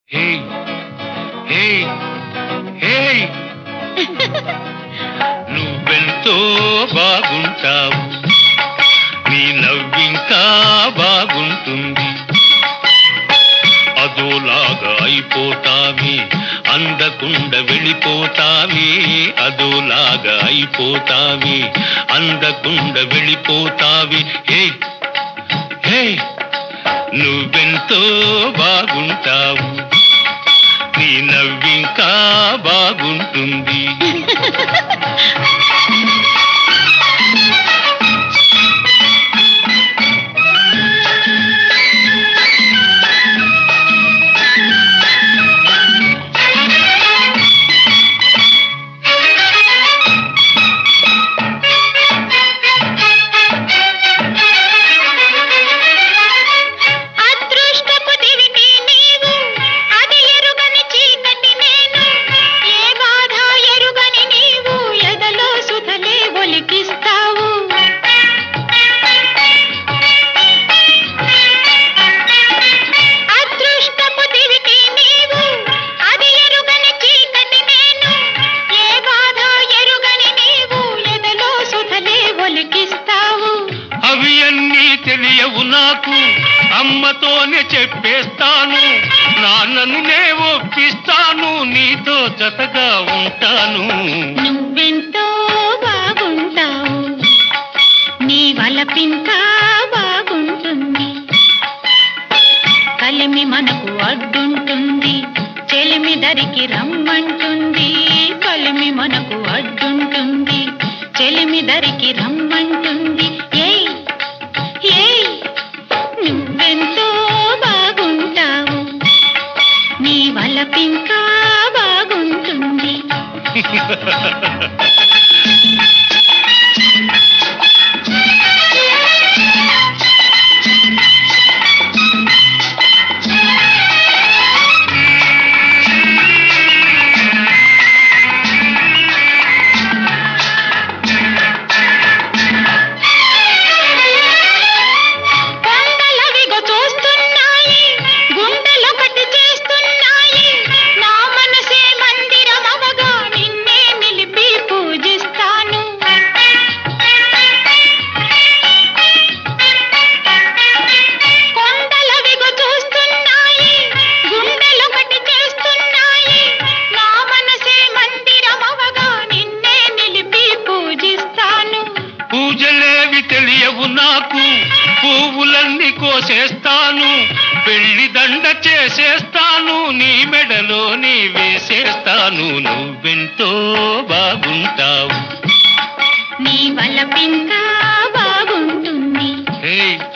హే హే హే నువ్వెంతో బాగుంటావు నీ నవ్వింకా బాగుంటుంది అదోలాగా అయిపోతావి అందకుండా వెళ్ళిపోతావి అదోలాగా అయిపోతావి అందకుండా వెళ్ళిపోతావి హే హే నువ్వెంతో బాగుంటావు నీ నవ్వింకా బాగుంటుంది అదృష్టపు దివిటి నీవు అది ఎరుగని చీకటి నేను ఏ బాధ ఎరుగని నీవు ఎదలో సుధలే ఒలికిస్తావు అదృష్టపు దివిటి నీవు అది ఎరుగని చీకటి నేను ఏ బాధ ఎరుగని నీవు ఎదలో సుధలే ఒలికిస్తావు అవి అన్నీ తెలియవు నాకు అమ్మతోనే చెప్పేస్తాను నాన్నను నే ఒప్పిస్తాను నీతో జతగా ఉంటాను నువ్వెంతో బాగుంటావు నీ వలపింకా బాగుంటుంది కలిమి మనకు అడ్డుంటుంది చెలిమి దరికి రమ్మంటుంది కలిమి మనకు అడ్డుంటుంది చెలిమి దరికి రమ్మంటుంది ఏయ్ ఏయ్ నువ్వెంతో బాగుంటావు నీ వలపింకా బాగుంటుంది కొండలవిగో చూస్తున్నాయి గుండెలొకటి చేస్తున్నాయి నా మనసే మందిరమవగా నిన్నే నిలిపి పూజిస్తాను కొండలవిగో చూస్తున్నాయి గుండెలొకటి చేస్తున్నాయి నా మనసే మందిరమవగా నిన్నే నిలిపి పూజిస్తాను పూజలేవి తెలియవు నాకు పువ్వులన్నీ కోసేస్తాను పెళ్లి దండ చేసేస్తాను నీ మెడలో నీ వేసేస్తాను నువ్వెంతో బాగుంటావు నీ వలపింకా బాగుంటుంది హే